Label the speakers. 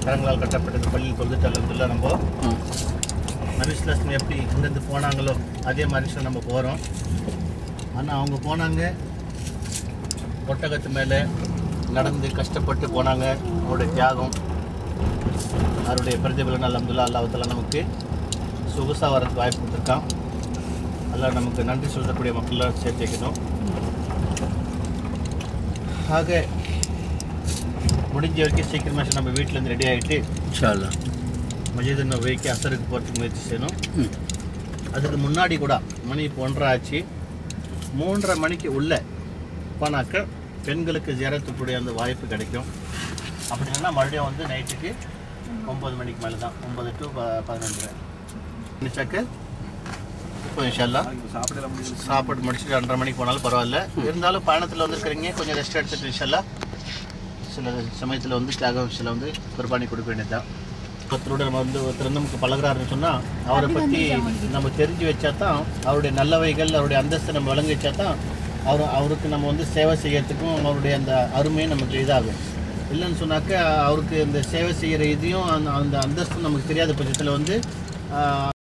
Speaker 1: கரங்களால் கட்டப்பட்ட இந்த பள்ளியில் தொழுதுட்டு அலமதுல்லா நம்ம நபிஸ்லாஸ்லம் எப்படி இங்கேருந்து போனாங்களோ அதே மாதிரி நம்ம போகிறோம் ஆனால் அவங்க போனாங்க ஒட்டகத்து மேலே நடந்து கஷ்டப்பட்டு போனாங்க அவருடைய தியாகம் அவருடைய பிரதிபலன் அலமதுல்லா அல்லாஹால நமக்கு சொகுசாக வரதுக்கு வாய்ப்பு கொடுத்துருக்கான் அல்லாஹ் நமக்கு நன்றி சொல்லக்கூடிய மக்கள்லாம் சேர்த்து வைக்கணும் ஆக முடிஞ்ச வரைக்கும் சீக்கிரமாக நம்ம வீட்டிலேருந்து ரெடி ஆகிட்டு
Speaker 2: இன்ஷால்லா
Speaker 1: மஜித் நபைக்கு அசருக்கு போகிறதுக்கு முயற்சி செய்யணும்
Speaker 2: ம்
Speaker 1: அதுக்கு முன்னாடி கூட மணி இப்போ ஒன்றரை ஆச்சு மூன்றரை மணிக்கு உள்ள போனாக்க பெண்களுக்கு ஜியாரத்துக்கூடிய அந்த வாய்ப்பு கிடைக்கும் அப்படி இல்லைன்னா மறுபடியும் வந்து நைட்டுக்கு ஒம்பது மணிக்கு மேலே தான் ஒம்பது டு பதினொன்று நினச்சாக்க இப்போ இன்ஷால்லா சாப்பாடு முடிச்சுட்டு ரெண்டரை மணிக்கு போனாலும் பரவாயில்ல இருந்தாலும் பயணத்தில் வந்துருக்கிறீங்க கொஞ்சம் ரெஸ்ட் எடுத்துட்டு இன்ஷால்லா சில சமயத்தில் வந்து தியாகம் சில வந்து குர்பானி கொடுக்க வேண்டியதுதான் ஒருத்தரோட நம்ம வந்து ஒருத்தர் வந்து நமக்கு பழகுறாருன்னு சொன்னால் அவரை பற்றி நம்ம தெரிஞ்சு வச்சா தான் அவருடைய நல்லவைகள் அவருடைய அந்தஸ்தை நம்ம வழங்கி வச்சா தான் அவர் அவருக்கு நம்ம வந்து சேவை செய்யறதுக்கும் அவருடைய அந்த அருமையும் நமக்கு இதாகும் இல்லைன்னு சொன்னாக்க அவருக்கு இந்த சேவை செய்கிற இதையும் அந்த அந்த அந்தஸ்தும் நமக்கு தெரியாத பட்சத்தில் வந்து ஆஹ்,